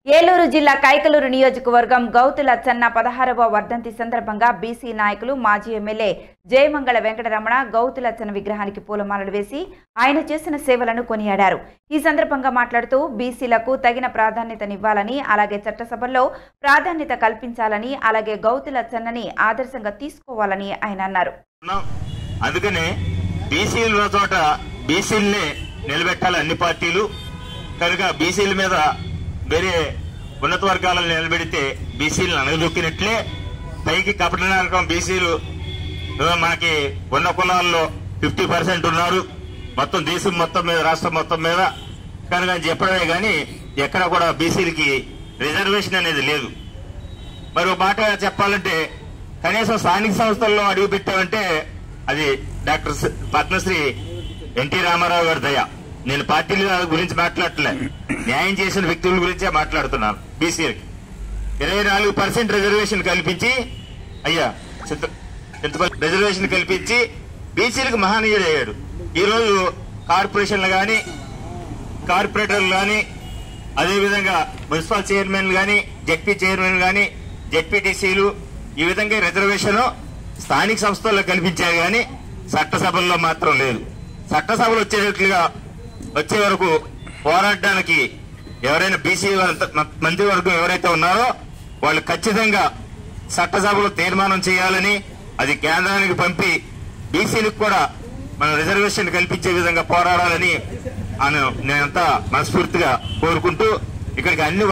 ఏలూరు జిల్లా కైకలూరు నియోజకవర్గం గౌతుల చెన్న పదహారవ వర్ధంతి సందర్భంగా బీసీ నాయకులు మాజీ ఎమ్మెల్యే జయమంగళ వెంకటరమణ గౌతుల చెన్న విగ్రహానికి పూలమాలలు వేసి ఆయన చేసిన సేవలను కొనియాడారు ఈ సందర్భంగా మాట్లాడుతూ బీసీలకు తగిన ప్రాధాన్యతనివ్వాలని అలాగే చట్టసభల్లో ప్రాధాన్యత కల్పించాలని అలాగే గౌతుల చెన్నని ఆదర్శంగా తీసుకోవాలని ఆయన అన్నారు ఉన్నాం అందుకనే బీసీలు ఉన్న చోట బీసీలనే నిలబెట్టాలి అన్ని పార్టీలు కనుక బీసీల మీద వేరే ఉన్నత వర్గాలను నిలబెడితే బీసీలను అనగదొక్కినట్లే పైకి కపటనారకం బీసీలు ఏదో మనకి ఉన్న కులాల్లో ఫిఫ్టీ పర్సెంట్ ఉన్నారు మొత్తం దేశం మొత్తం మీద రాష్ట్రం మొత్తం మీద కనుక అని చెప్పడమే కానీ ఎక్కడ కూడా బీసీలకి రిజర్వేషన్ అనేది లేదు మరి ఒక మాట చెప్పాలంటే కనీసం స్థానిక సంస్థల్లో అడుగు పెట్టామంటే అది డాక్టర్ స- పద్మశ్రీ ఎన్టీ రామారావు గారి దయ నేను పార్టీల గురించి మాట్లాడలే న్యాయం చేసిన వ్యక్తుల గురించే మాట్లాడుతున్నాను బీసీలకి ఇరవై నాలుగు పర్సెంట్ రిజర్వేషన్ కల్పించి అయ్యా చింత- చింతపల్లి రిజర్వేషన్ కల్పించి బీసీలకు మహనీయుడు అయ్యాడు ఈ రోజు కార్పొరేషన్లు కానీ కార్పొరేటర్లు కానీ అదేవిధంగా మున్సిపల్ చైర్మన్లు కానీ జడ్పీ చైర్మన్ కానీ జడ్పీటీసీలు ఈ విధంగా రిజర్వేషన్ స్థానిక సంస్థల్లో కల్పించారు కానీ చట్టసభల్లో మాత్రం లేదు చట్టసభలు వచ్చేటట్లుగా వచ్చే వరకు పోరాడడానికి ఎవరైనా బీసీ మంత్రివర్గం ఎవరైతే ఉన్నారో వాళ్ళు ఖచ్చితంగా చట్టసభలో తీర్మానం చేయాలని అది కేంద్రానికి పంపి బీసీలకు కూడా మన రిజర్వేషన్ కల్పించే విధంగా పోరాడాలని ఆయన నేనంతా మనస్ఫూర్తిగా కోరుకుంటూ ఇక్కడికి అన్ని